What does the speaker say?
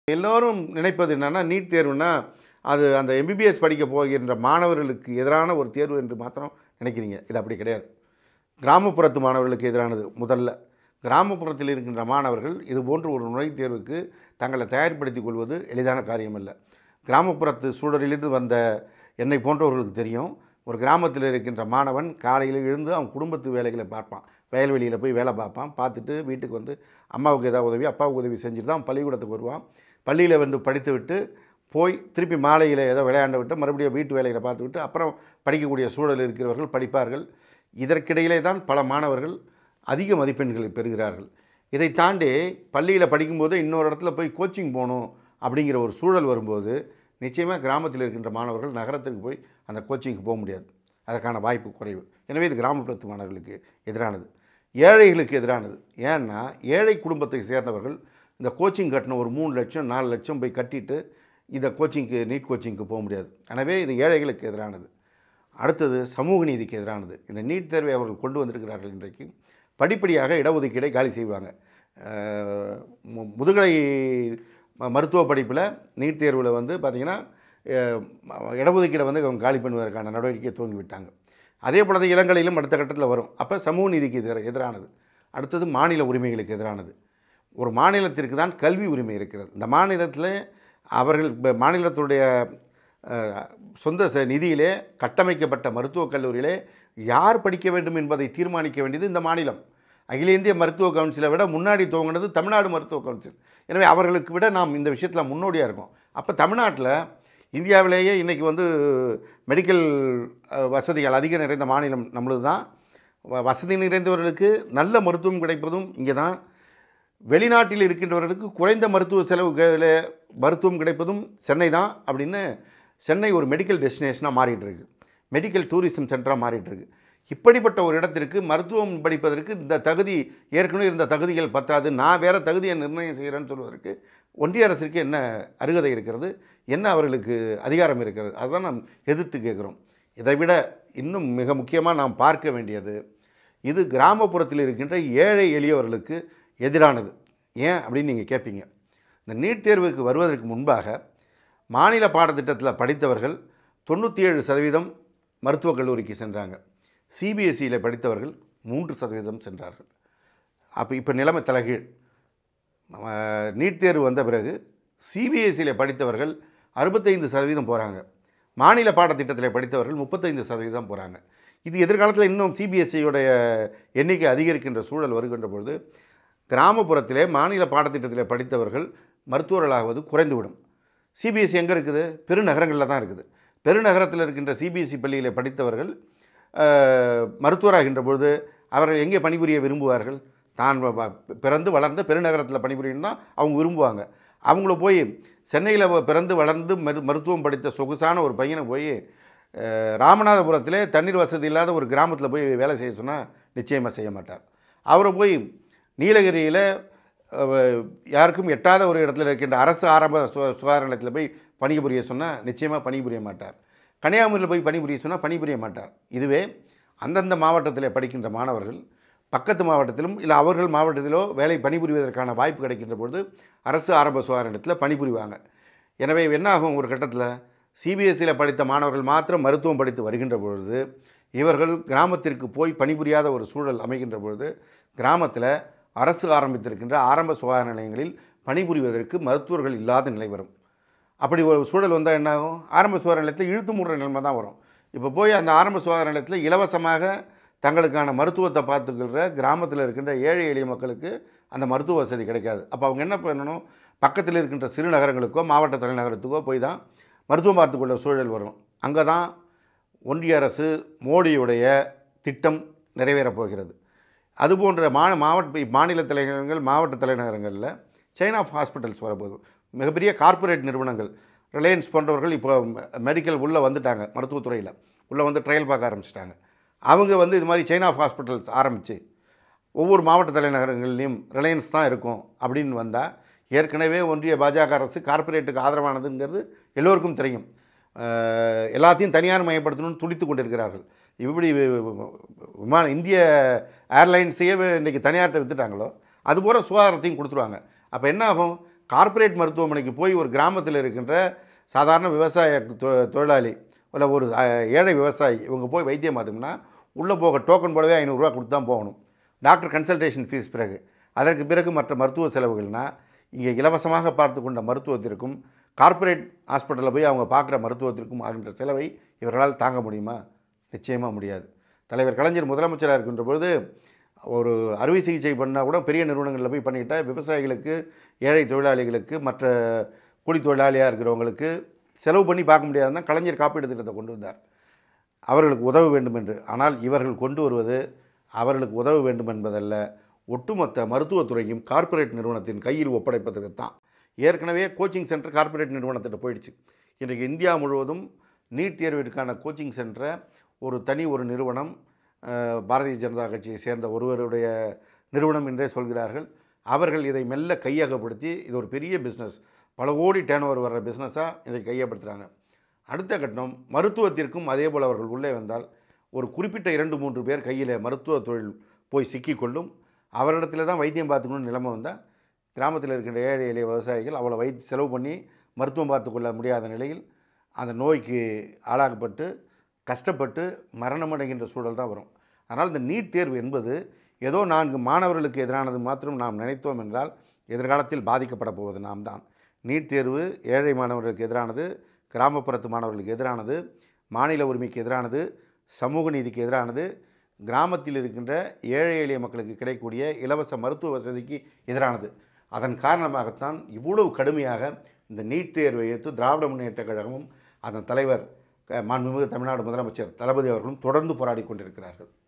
எல்லோரும் நினைப்பது என்னன்னா நீட் தேர்வுனா அது அந்த எம்பிபிஎஸ் படிக்க போகின்ற மாணவர்களுக்கு எதிரான ஒரு தேர்வு என்று மாத்திரம் நினைக்கிறீங்க இது அப்படி கிடையாது கிராமப்புறத்து மாணவர்களுக்கு எதிரானது முதல்ல கிராமப்புறத்தில் இருக்கின்ற மாணவர்கள் இது போன்ற ஒரு நுழைவுத் தேர்வுக்கு தங்களை தயார்படுத்திக் கொள்வது எளிதான காரியமல்ல கிராமப்புறத்து சூழலிலிருந்து வந்த என்னை போன்றவர்களுக்கு தெரியும் ஒரு கிராமத்தில் இருக்கின்ற மாணவன் காலையில் எழுந்து அவன் குடும்பத்து வேலைகளை பார்ப்பான் வயல்வெளியில் போய் வேலை பார்ப்பான் பார்த்துட்டு வீட்டுக்கு வந்து அம்மாவுக்கு ஏதாவது உதவி அப்பாவுக்கு உதவி செஞ்சுட்டு தான் பள்ளிக்கூடத்துக்கு வருவான் பள்ளியில் வந்து படித்து விட்டு போய் திருப்பி மாலையில் ஏதோ விளையாண்டு விட்டு மறுபடியும் வீட்டு வேலைகளை பார்த்து விட்டு அப்புறம் படிக்கக்கூடிய சூழல் இருக்கிறவர்கள் படிப்பார்கள் இதற்கிடையிலே தான் பல மாணவர்கள் அதிக மதிப்பெண்களை பெறுகிறார்கள் இதை தாண்டி பள்ளியில் படிக்கும்போது இன்னொரு இடத்துல போய் கோச்சிங் போகணும் அப்படிங்கிற ஒரு சூழல் வரும்போது நிச்சயமாக கிராமத்தில் இருக்கின்ற மாணவர்கள் நகரத்துக்கு போய் அந்த கோச்சிங்க்கு போக முடியாது அதற்கான வாய்ப்பு குறைவு எனவே இது கிராமப்புறத்து மாணவர்களுக்கு எதிரானது ஏழைகளுக்கு எதிரானது ஏன்னா ஏழை குடும்பத்தை சேர்ந்தவர்கள் இந்த கோச்சிங் கட்டணம் ஒரு மூணு லட்சம் நாலு லட்சம் போய் கட்டிட்டு இந்த கோச்சிங்க்கு நீட் கோச்சிங்க்கு போக முடியாது எனவே இது ஏழைகளுக்கு எதிரானது அடுத்தது சமூக நீதிக்கு எதிரானது இந்த நீட் தேர்வை அவர்கள் கொண்டு வந்திருக்கிறார்கள் இன்றைக்கு படிப்படியாக இடஒதுக்கீடை காலி செய்வாங்க அஹ் மு- முதுகலை ம- மருத்துவ படிப்பில் நீட் தேர்வில் வந்து பார்த்திங்கன்னா அஹ் இடஒதுக்கீடை வந்து அவங்க காலி பண்ணுவதற்கான நடவடிக்கையை துவங்கி விட்டாங்க அதே போல தான் இளங்கலையிலும் அடுத்த கட்டத்தில் வரும் அப்போ சமூக நீதிக்கு எதிர எதிரானது அடுத்தது மாநில உரிமைகளுக்கு எதிரானது ஒரு மாநிலத்திற்கு தான் கல்வி உரிமை இருக்கிறது இந்த மாநிலத்தில் அவர்கள் இப்ப மாநிலத்துடைய அஹ், சொந்த ச- நிதியிலே கட்டமைக்கப்பட்ட மருத்துவக் கல்லூரியிலே யார் படிக்க வேண்டும் என்பதை தீர்மானிக்க வேண்டியது இந்த மாநிலம் அகில இந்திய மருத்துவ கவுன்சிலை விட முன்னாடி துவங்கினது தமிழ்நாடு மருத்துவ கவுன்சில் எனவே அவர்களுக்கு விட நாம் இந்த விஷயத்தில் முன்னோடியாக இருக்கோம் அப்போ தமிழ்நாட்டில் இந்தியாவிலேயே இன்றைக்கி வந்து மெடிக்கல் அஹ், வசதிகள் அதிக நிறைந்த மாநிலம் நம்மளது தான் வ- வசதி நிறைந்தவர்களுக்கு நல்ல மருத்துவம் கிடைப்பதும் இங்கே தான் வெளிநாட்டில் இருக்கின்றவர்களுக்கு குறைந்த மருத்துவ செலவுகள மருத்துவம் கிடைப்பதும் சென்னை தான் அப்படின்னு சென்னை ஒரு மெடிக்கல் டெஸ்டினேஷனாக மாறிட்டு இருக்கு மெடிக்கல் டூரிசம் சென்டராக மாறிட்டு இருக்கு இப்படிப்பட்ட ஒரு இடத்திற்கு மருத்துவம் படிப்பதற்கு இந்த தகுதி ஏற்கனவே இருந்த தகுதிகள் பத்தாது நான் வேறு தகுதியை நிர்ணயம் செய்கிறேன்னு சொல்வதற்கு ஒன்றிய அரசிற்கு என்ன அருகதை இருக்கிறது என்ன அவர்களுக்கு அதிகாரம் இருக்கிறது அதுதான் நாம் எதிர்த்து கேட்குறோம் இதை விட இன்னும் மிக முக்கியமாக நாம் பார்க்க வேண்டியது இது கிராமப்புறத்தில் இருக்கின்ற ஏழை எளியவர்களுக்கு எதிரானது ஏன் அப்படின்னு நீங்கள் கேட்பீங்க இந்த நீட் தேர்வுக்கு வருவதற்கு முன்பாக மாநில பாடத்திட்டத்தில் படித்தவர்கள் தொண்ணூற்றி ஏழு சதவீதம் மருத்துவக் கல்லூரிக்கு சென்றாங்க சிபிஎஸ்சியில் படித்தவர்கள் மூன்று சதவீதம் சென்றார்கள் அப்போ இப்போ நிலைமை தலைகீழ் நம்ம நீட் தேர்வு வந்த பிறகு சிபிஎஸ்சியில் படித்தவர்கள் அறுபத்தைந்து சதவீதம் போகிறாங்க மாநில பாடத்திட்டத்தில் படித்தவர்கள் முப்பத்தைந்து சதவீதம் போகிறாங்க இது எதிர்காலத்தில் இன்னும் சிபிஎஸ்சியோடைய எண்ணிக்கை அதிகரிக்கின்ற சூழல் வருகின்ற பொழுது கிராமப்புறத்திலே மாநில பாடத்திட்டத்தில் படித்தவர்கள் மருத்துவர்களாவது குறைந்துவிடும் சிபிஎஸ்சி எங்கே இருக்குது பெருநகரங்களில் தான் இருக்குது பெருநகரத்தில் இருக்கின்ற சிபிஎஸ்சி பள்ளியில் படித்தவர்கள் அஹ், மருத்துவராகின்ற பொழுது அவர்கள் எங்கே பணிபுரிய விரும்புவார்கள் தான் வ- வ- பிறந்து வளர்ந்த பெருநகரத்தில் பணிபுரியணும் தான் அவங்க விரும்புவாங்க அவங்கள போய் சென்னையில் பிறந்து வளர்ந்து மரு மருத்துவம் படித்த சொகுசான ஒரு பையனை போய் அஹ், ராமநாதபுரத்திலே தண்ணீர் வசதி இல்லாத ஒரு கிராமத்தில் போய் வேலை செய்ய சொன்னால் நிச்சயமாக செய்ய மாட்டார் அவரை போய் நீலகிரியில் அஹ், யாருக்கும் எட்டாத ஒரு இடத்துல இருக்கின்ற அரசு ஆரம்ப சு சுகாதார நிலையத்தில் போய் பணிபுரிய சொன்னால் நிச்சயமாக பணிபுரிய மாட்டார் கன்னியாகுமரியில் போய் பணிபுரிய சொன்னால் பணிபுரிய மாட்டார் இதுவே அந்தந்த மாவட்டத்தில் படிக்கின்ற மாணவர்கள் பக்கத்து மாவட்டத்திலும் இல்லை அவர்கள் மாவட்டத்திலோ வேலை பணிபுரிவதற்கான வாய்ப்பு கிடைக்கின்ற பொழுது அரசு ஆரம்ப சுகாதார நிலையத்தில் பணிபுரிவாங்க எனவே என்ன ஆகும் ஒரு கட்டத்தில் சிபிஎஸ்சியில் படித்த மாணவர்கள் மாத்திரம் மருத்துவம் படித்து வருகின்ற பொழுது இவர்கள் கிராமத்திற்கு போய் பணிபுரியாத ஒரு சூழல் அமைகின்ற பொழுது கிராமத்தில் அரசு ஆரம்பித்திருக்கின்ற ஆரம்ப சுகாதார நிலையங்களில் பணிபுரிவதற்கு மருத்துவர்கள் இல்லாத நிலை வரும் அப்படி ஒரு சூழல் வந்தால் என்ன ஆகும் ஆரம்ப சுகாதார நிலையத்தில் இழுத்து மூடுற நிலைமை தான் வரும் இப்போ போய் அந்த ஆரம்ப சுகாதார நிலையத்தில் இலவசமாக தங்களுக்கான மருத்துவத்தை பார்த்துக்கிற கிராமத்தில் இருக்கின்ற ஏழை எளிய மக்களுக்கு அந்த மருத்துவ வசதி கிடைக்காது அப்போ அவங்க என்ன பண்ணணும் பக்கத்தில் இருக்கின்ற சிறு நகரங்களுக்கோ மாவட்ட தலைநகரத்துக்கோ போய் தான் மருத்துவம் பார்த்துக்கொள்ள சூழல் வரும் அங்கே தான் ஒன்றிய அரசு மோடியுடைய திட்டம் நிறைவேறப் போகிறது அதுபோன்ற மா மாவட்ட மாநில தலைநகரங்கள் மாவட்ட தலைநகரங்களில் செயின் ஆஃப் ஹாஸ்பிட்டல்ஸ் வரப்போகுது மிகப்பெரிய கார்ப்பரேட் நிறுவனங்கள் ரிலையன்ஸ் போன்றவர்கள் இப்போ மெடிக்கல் உள்ளே வந்துட்டாங்க மருத்துவத்துறையில் உள்ளே வந்து ட்ரையல் பார்க்க ஆரம்பிச்சிட்டாங்க அவங்க வந்து இது மாதிரி செயின் ஆஃப் ஹாஸ்பிட்டல்ஸ் ஆரம்பித்து ஒவ்வொரு மாவட்ட தலைநகரங்கள்லையும் ரிலையன்ஸ் தான் இருக்கும் அப்படின்னு வந்தால் ஏற்கனவே ஒன்றிய பாஜக அரசு கார்ப்பரேட்டுக்கு ஆதரவானதுங்கிறது எல்லோருக்கும் தெரியும் அஹ், எல்லாத்தையும் தனியார் மயப்படுத்தணும்னு துடித்து கொண்டிருக்கிறார்கள் இப்படி வி- வி- விமான இந்திய ஏர்லைன்ஸையே இன்றைக்கி தனியார்கிட்ட விற்றுட்டாங்களோ அதுபோல் சுகாதாரத்தையும் கொடுத்துருவாங்க அப்போ என்ன ஆகும் கார்ப்பரேட் மருத்துவமனைக்கு போய் ஒரு கிராமத்தில் இருக்கின்ற சாதாரண விவசாய தொ- தொழிலாளி இல்லை ஒரு அஹ், ஏழை விவசாயி இவங்க போய் வைத்தியம் பார்த்தோம்னா உள்ளே போக டோக்கன் போடவே ஐநூறுரூவா கொடுத்து தான் போகணும் டாக்டர் கன்சல்டேஷன் ஃபீஸ் பிறகு அதற்கு பிறகு மற்ற மருத்துவ செலவுகள்னா இங்கே இலவசமாக பார்த்து கொண்ட மருத்துவத்திற்கும் கார்ப்பரேட் ஹாஸ்பிட்டலில் போய் அவங்க பார்க்குற மருத்துவத்திற்கும் ஆகின்ற செலவை இவர்களால் தாங்க முடியுமா நிச்சயமாக முடியாது தலைவர் கலைஞர் முதலமைச்சராக இருக்கின்ற பொழுது ஒரு அறுவை சிகிச்சை பண்ணால் கூட பெரிய நிறுவனங்களில் போய் பண்ணிக்கிட்டா விவசாயிகளுக்கு ஏழை தொழிலாளிகளுக்கு மற்ற கூலி தொழிலாளியாக இருக்கிறவங்களுக்கு செலவு பண்ணி பார்க்க முடியாதுன்னா கலைஞர் காப்பீடு திட்டத்தை கொண்டு வந்தார் அவர்களுக்கு உதவ வேண்டும் என்று ஆனால் இவர்கள் கொண்டு வருவது அவர்களுக்கு உதவ வேண்டும் என்பதல்ல ஒட்டுமொத்த மருத்துவத்துறையும் கார்ப்பரேட் நிறுவனத்தின் கையில் ஒப்படைப்பதற்கு தான் ஏற்கனவே கோச்சிங் சென்டர் கார்ப்பரேட் நிறுவனத்திட்ட போயிடுச்சு இன்றைக்கு இந்தியா முழுவதும் நீட் தேர்விற்கான கோச்சிங் சென்டரை ஒரு தனி ஒரு நிறுவனம் அஹ், பாரதிய ஜனதா கட்சியை சேர்ந்த ஒருவருடைய நிறுவனம் என்றே சொல்கிறார்கள் அவர்கள் இதை மெல்ல கையகப்படுத்தி இது ஒரு பெரிய பிஸ்னஸ் பல கோடி டேர்ன் ஓவர் வர்ற பிஸ்னஸாக இதை கையப்படுத்துகிறாங்க அடுத்த கட்டம் மருத்துவத்திற்கும் அதே போல் அவர்கள் உள்ளே வந்தால் ஒரு குறிப்பிட்ட இரண்டு மூன்று பேர் கையில் மருத்துவ தொழில் போய் சிக்கிக்கொள்ளும் அவரிடத்துல தான் வைத்தியம் பார்த்துக்கணும்னு நிலைமை வந்தால் கிராமத்தில் இருக்கின்ற ஏழை எளிய விவசாயிகள் அவ்வளோ வை செலவு பண்ணி மருத்துவம் பார்த்து கொள்ள முடியாத நிலையில் அந்த நோய்க்கு ஆளாகப்பட்டு கஷ்டப்பட்டு மரணமடைகின்ற சூழல் தான் வரும் அதனால் இந்த நீட் தேர்வு என்பது ஏதோ நான்கு மாணவர்களுக்கு எதிரானது மாத்திரம் நாம் நினைத்தோம் என்றால் எதிர்காலத்தில் பாதிக்கப்பட போவது நாம் தான் நீட் தேர்வு ஏழை மாணவர்களுக்கு எதிரானது கிராமப்புறத்து மாணவர்களுக்கு எதிரானது மாநில உரிமைக்கு எதிரானது சமூக நீதிக்கு எதிரானது கிராமத்தில் இருக்கின்ற ஏழை எளிய மக்களுக்கு கிடைக்கக்கூடிய இலவச மருத்துவ வசதிக்கு எதிரானது அதன் காரணமாகத்தான் இவ்வளவு கடுமையாக இந்த நீட் தேர்வை எதிர்த்து திராவிட முன்னேற்றக் கழகமும் அதன் தலைவர் அஹ், மாண்புமிகு தமிழ்நாடு முதலமைச்சர் தளபதி அவர்களும் தொடர்ந்து போராடி கொண்டிருக்கிறார்கள்